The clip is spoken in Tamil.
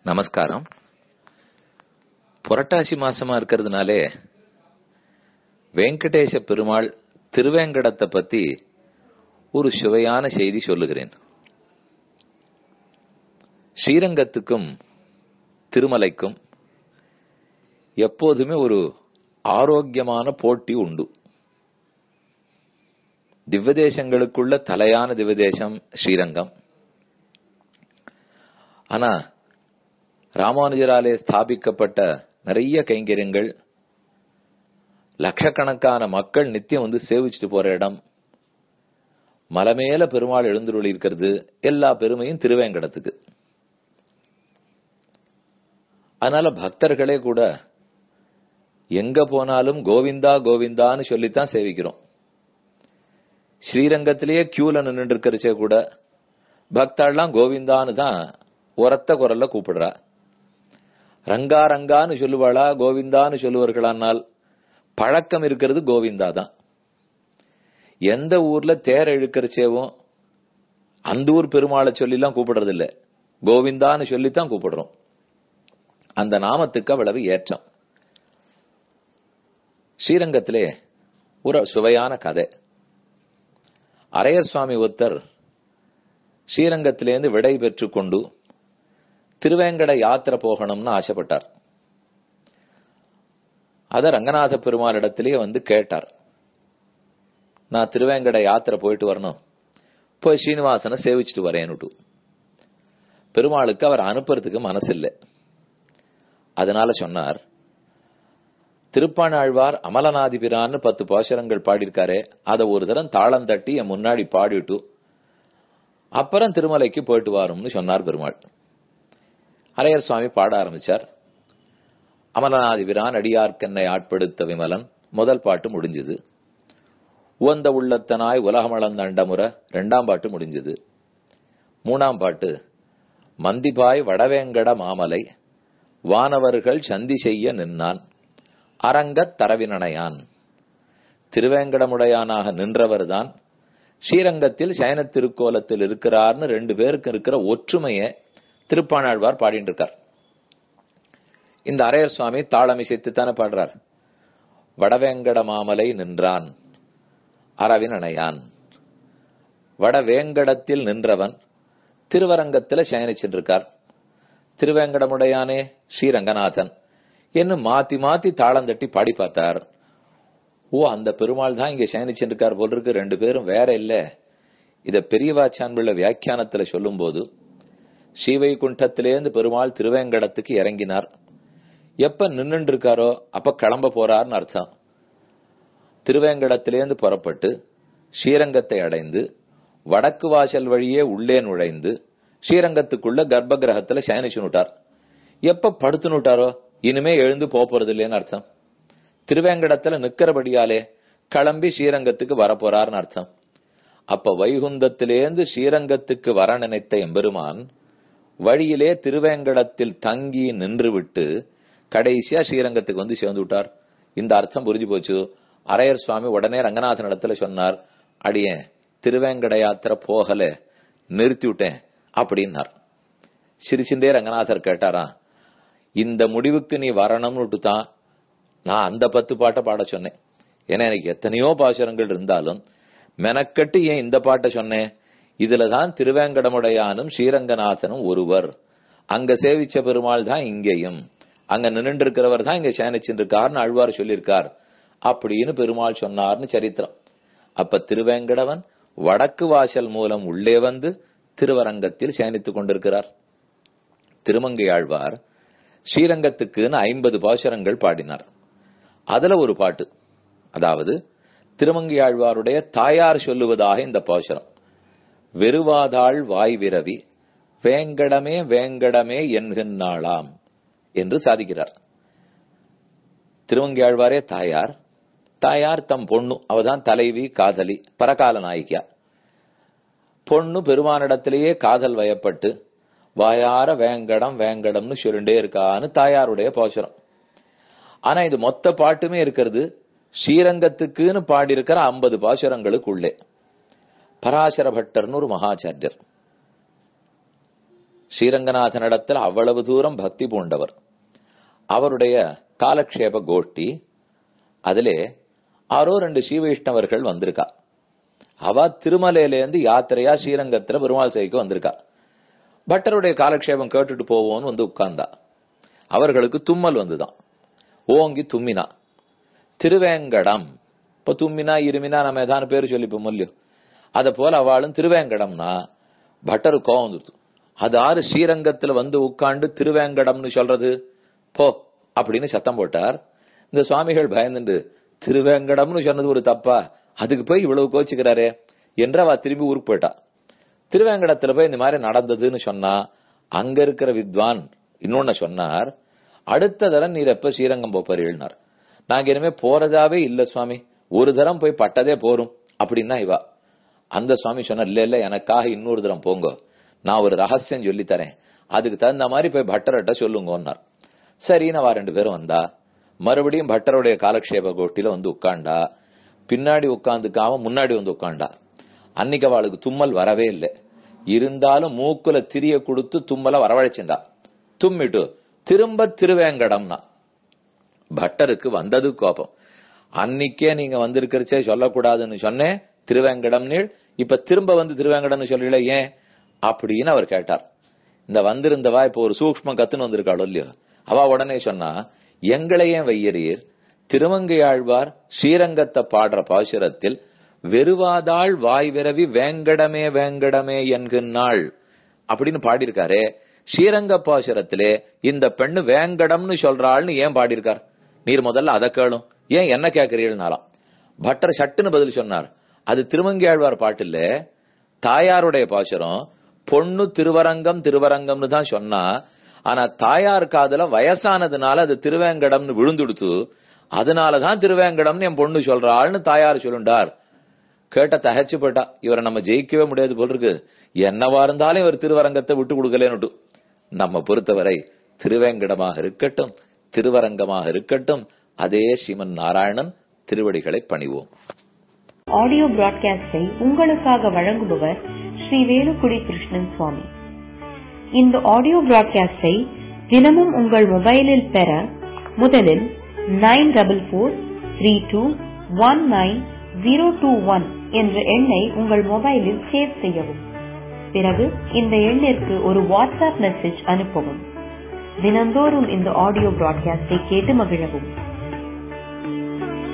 நமஸ்காரம் புரட்டாசி மாசமா இருக்கிறதுனாலே வெங்கடேச பெருமாள் திருவேங்கடத்தை பத்தி ஒரு சுவையான செய்தி சொல்லுகிறேன் ஸ்ரீரங்கத்துக்கும் திருமலைக்கும் எப்போதுமே ஒரு ஆரோக்கியமான போட்டி உண்டு திவ்வதேசங்களுக்குள்ள தலையான திவ்வதேசம் ஸ்ரீரங்கம் ஆனா ராமானுஜராலே ஸ்தாபிக்கப்பட்ட நிறைய கைங்கரியங்கள் லட்சக்கணக்கான மக்கள் நித்தியம் வந்து சேவிச்சுட்டு போற இடம் மலமேல பெருமாள் எழுந்துருளி இருக்கிறது எல்லா பெருமையும் திருவேங்கடத்துக்கு அதனால பக்தர்களே கூட எங்க போனாலும் கோவிந்தா கோவிந்தான்னு சொல்லித்தான் சேவிக்கிறோம் ஸ்ரீரங்கத்திலேயே கியூல நின்று இருக்கிறச்சே கூட பக்தாள்லாம் கோவிந்தான்னு தான் உரத்த குரல்ல கூப்பிடுறா ரங்கா ரங்கான்னு சொல்லுவாளா கோவிந்தான்னு சொல்லுவார்களானால் பழக்கம் இருக்கிறது கோவிந்தா தான் எந்த ஊர்ல தேர் இழுக்கிறச்சேவும் அந்த ஊர் பெருமாளை சொல்லிலாம் கூப்பிடுறது இல்ல கோவிந்தான்னு சொல்லித்தான் கூப்பிடுறோம் அந்த நாமத்துக்கு அவ்வளவு ஏற்றம் ஸ்ரீரங்கத்திலே ஒரு சுவையான கதை அரையர் சுவாமி ஒருத்தர் ஸ்ரீரங்கத்திலேருந்து விடை பெற்று கொண்டு திருவேங்கட யாத்திரை போகணும்னு ஆசைப்பட்டார் அத ரங்கநாத பெருமாள் இடத்திலேயே வந்து கேட்டார் நான் திருவேங்கட யாத்திரை போயிட்டு வரணும் போய் ஸ்ரீனிவாசனை சேவிச்சுட்டு வரேன்னுட்டு பெருமாளுக்கு அவர் அனுப்புறதுக்கு மனசு இல்லை அதனால சொன்னார் திருப்பாணாழ்வார் அமலநாதிபிரான்னு பத்து பாசுரங்கள் பாடியிருக்காரே அதை ஒரு தரம் தாளம் தட்டி என் முன்னாடி பாடிட்டு அப்புறம் திருமலைக்கு போயிட்டு வாரும்னு சொன்னார் பெருமாள் அரையர் சுவாமி பாட ஆரம்பிச்சார் அமலநாதிபிரான் அடியார்க்கென்னை ஆட்படுத்த விமலன் முதல் பாட்டு முடிஞ்சது உவந்த உள்ளத்தனாய் உலகமளந்த அண்டமுறை ரெண்டாம் பாட்டு முடிஞ்சது மூணாம் பாட்டு மந்திபாய் வடவேங்கட மாமலை வானவர்கள் சந்தி செய்ய நின்னான் அரங்கத் தரவினனையான் திருவேங்கடமுடையானாக நின்றவர்தான் ஸ்ரீரங்கத்தில் சயன திருக்கோலத்தில் இருக்கிறார்னு ரெண்டு பேருக்கு இருக்கிற ஒற்றுமைய திருப்பாணாழ்வார் பாடிட்டு இருக்கார் இந்த அரையர் சுவாமி தாளமிசைத்து தானே பாடுறார் வடவேங்கட மாமலை நின்றான் அரவின் அணையான் வடவேங்கடத்தில் நின்றவன் திருவரங்கத்துல சயனிச்சிருக்கார் திருவேங்கடமுடையானே ஸ்ரீரங்கநாதன் என்று மாத்தி மாத்தி தாளம் தட்டி பாடி பார்த்தார் ஓ அந்த பெருமாள் தான் இங்க சயனிச்சிருக்கார் போல் இருக்கு ரெண்டு பேரும் வேற இல்ல இத பெரியவாச்சான்பிள்ள வியாக்கியானத்துல சொல்லும் போது ஸ்ரீவைகுண்டத்திலேருந்து பெருமாள் திருவேங்கடத்துக்கு இறங்கினார் எப்ப நின்னுட்டு இருக்காரோ அப்ப கிளம்ப போறார்னு அர்த்தம் திருவேங்கடத்திலேருந்து புறப்பட்டு ஸ்ரீரங்கத்தை அடைந்து வடக்கு வாசல் வழியே உள்ளே நுழைந்து ஸ்ரீரங்கத்துக்குள்ள கர்ப்ப கிரகத்துல சயனிச்சுனுட்டார் எப்ப படுத்துனுட்டாரோ இனிமே எழுந்து போறது இல்லைன்னு அர்த்தம் திருவேங்கடத்துல நிக்கிறபடியாலே கிளம்பி ஸ்ரீரங்கத்துக்கு வரப்போறார்னு அர்த்தம் அப்ப வைகுந்தத்திலேந்து ஸ்ரீரங்கத்துக்கு வர நினைத்த எம்பெருமான் வழியிலே திருவேங்கடத்தில் தங்கி நின்று விட்டு கடைசியா ஸ்ரீரங்கத்துக்கு வந்து சேர்ந்து விட்டார் இந்த அர்த்தம் புரிஞ்சு போச்சு அரையர் சுவாமி உடனே ரங்கநாதன் இடத்துல சொன்னார் அடியேன் திருவேங்கட யாத்திரை போகல நிறுத்தி விட்டேன் அப்படின்னார் சிரிச்சுட்டே ரங்கநாதர் கேட்டாரா இந்த முடிவுக்கு நீ வரணும்னு தான் நான் அந்த பத்து பாட்டை பாட சொன்னேன் ஏன்னா எனக்கு எத்தனையோ பாசுரங்கள் இருந்தாலும் மெனக்கட்டு ஏன் இந்த பாட்டை சொன்னேன் இதுலதான் திருவேங்கடமுடையானும் ஸ்ரீரங்கநாதனும் ஒருவர் அங்க சேவிச்ச பெருமாள் தான் இங்கேயும் அங்க நின்று இருக்கிறவர் தான் இங்க சேனிச்சிருக்காருன்னு அழ்வார் சொல்லியிருக்கார் அப்படின்னு பெருமாள் சொன்னார்னு சரித்திரம் அப்ப திருவேங்கடவன் வடக்கு வாசல் மூலம் உள்ளே வந்து திருவரங்கத்தில் சேனித்துக் கொண்டிருக்கிறார் திருமங்கை ஆழ்வார் ஸ்ரீரங்கத்துக்குன்னு ஐம்பது பாசுரங்கள் பாடினார் அதுல ஒரு பாட்டு அதாவது திருமங்கை ஆழ்வாருடைய தாயார் சொல்லுவதாக இந்த பாசுரம் வெறுவாதாள் வாய் விரவி வேங்கடமே வேங்கடமே என்கின்றாளாம் என்று சாதிக்கிறார் திருவங்கி ஆழ்வாரே தாயார் தாயார் தம் பொண்ணு அவதான் தலைவி காதலி பரகால நாயிக்கா பொண்ணு பெருமானிடத்திலேயே காதல் வயப்பட்டு வாயார வேங்கடம் வேங்கடம்னு சொல்லிண்டே இருக்கான்னு தாயாருடைய பாசுரம் ஆனா இது மொத்த பாட்டுமே இருக்கிறது ஸ்ரீரங்கத்துக்குன்னு பாடியிருக்கிற ஐம்பது பாசுரங்களுக்குள்ளே பராசர பட்டர்னு ஒரு மகாச்சாரியர் ஸ்ரீரங்கநாதனிடத்தில் அவ்வளவு தூரம் பக்தி பூண்டவர் அவருடைய காலக்ஷேப கோஷ்டி அதிலே ஆரோ ரெண்டு ஸ்ரீவைஷ்ணவர்கள் வந்திருக்கா அவ திருமலையிலேருந்து யாத்திரையா ஸ்ரீரங்கத்துல பெருமாள் சைக்கு வந்திருக்கா பட்டருடைய காலக்ஷேபம் கேட்டுட்டு போவோம்னு வந்து உட்கார்ந்தா அவர்களுக்கு தும்மல் வந்துதான் ஓங்கி தும்மினா திருவேங்கடம் இப்ப தும்மினா இருமினா நம்ம ஏதான பேர் சொல்லிப்போம் இல்லையோ அத போல அவளும் திருவேங்கடம்னா பட்டரு கோவம் வந்துருது அது ஆறு ஸ்ரீரங்கத்துல வந்து உட்கார்ந்து திருவேங்கடம்னு சொல்றது போ அப்படின்னு சத்தம் போட்டார் இந்த சுவாமிகள் பயந்துண்டு திருவேங்கடம்னு சொன்னது ஒரு தப்பா அதுக்கு போய் இவ்வளவு கோச்சுக்கிறாரே என்று அவ திரும்பி ஊருக்கு போயிட்டா திருவேங்கடத்துல போய் இந்த மாதிரி நடந்ததுன்னு சொன்னா அங்க இருக்கிற வித்வான் இன்னொன்னு சொன்னார் அடுத்த தரம் நீர் எப்ப ஸ்ரீரங்கம் போப்பாருனார் நாங்க இனிமே போறதாவே இல்ல சுவாமி ஒரு தரம் போய் பட்டதே போரும் அப்படின்னா இவா அந்த சுவாமி சொன்னார் இல்ல இல்ல எனக்காக இன்னொரு தரம் போங்க நான் ஒரு ரகசியம் சொல்லி தரேன் அதுக்கு தகுந்த மாதிரி போய் பட்டர்கிட்ட சொல்லுங்கன்னார் சரின்னு அவ ரெண்டு பேரும் வந்தா மறுபடியும் பட்டருடைய காலக்ஷேப கோட்டில வந்து உட்காண்டா பின்னாடி உட்காந்துக்காம முன்னாடி வந்து உட்காண்டா அன்னைக்கு அவளுக்கு தும்மல் வரவே இல்லை இருந்தாலும் மூக்குல திரிய கொடுத்து தும்மல வரவழைச்சிருந்தா தும்மிட்டு திரும்ப திருவேங்கடம்னா பட்டருக்கு வந்தது கோபம் அன்னைக்கே நீங்க வந்திருக்கிறச்சே சொல்லக்கூடாதுன்னு சொன்னேன் திருவேங்கடம் நீள் இப்ப திரும்ப வந்து திருவேங்கடம்னு சொல்லல ஏன் அப்படின்னு அவர் கேட்டார் இந்த வந்திருந்தவா இப்ப ஒரு சூக்மம் கத்துன்னு வந்திருக்காளோ இல்லையோ அவ உடனே சொன்னா எங்களையே வையறீர் திருமங்கையாழ்வார் ஸ்ரீரங்கத்தை பாடுற பாசுரத்தில் வெறுவாதாள் வாய் விரவி வேங்கடமே வேங்கடமே என்கின்றாள் அப்படின்னு பாடியிருக்காரே ஸ்ரீரங்க பாசுரத்திலே இந்த பெண்ணு வேங்கடம்னு சொல்றாள்னு ஏன் பாடியிருக்கார் நீர் முதல்ல அதை கேளும் ஏன் என்ன கேட்கிறீள்னாலாம் பட்டர் சட்டுன்னு பதில் சொன்னார் அது திருமங்கியாழ்வார் பாட்டுல தாயாருடைய பாசுரம் பொண்ணு திருவரங்கம் திருவரங்கம்னு தான் சொன்னா ஆனா தாயார் காதுல வயசானதுனால அது திருவேங்கடம்னு விழுந்துடுத்து அதனாலதான் திருவேங்கடம்னு என் பொண்ணு சொல்றாள்னு தாயார் சொல்லுண்டார் கேட்ட தகச்சு போட்டா இவரை நம்ம ஜெயிக்கவே முடியாது போல் இருக்கு என்னவா இருந்தாலும் இவர் திருவரங்கத்தை விட்டு கொடுக்கலன்னு நம்ம பொறுத்தவரை திருவேங்கடமாக இருக்கட்டும் திருவரங்கமாக இருக்கட்டும் அதே ஸ்ரீமன் நாராயணன் திருவடிகளை பணிவோம் ஆடியோ பிராட்காஸ்டை உங்களுக்காக வழங்குபவர் ஸ்ரீ வேலுக்குடி கிருஷ்ணன் சுவாமி இந்த ஆடியோ பிராட்காஸ்டை தினமும் உங்கள் மொபைலில் பெற முதலில் nine double four three two one nine zero two one என்ற எண்ணை உங்கள் மொபைலில் சேவ் செய்யவும் பிறகு இந்த எண்ணிற்கு ஒரு வாட்ஸ்அப் மெசேஜ் அனுப்பவும் தினந்தோறும் இந்த ஆடியோ பிராட்காஸ்டை கேட்டு மகிழவும்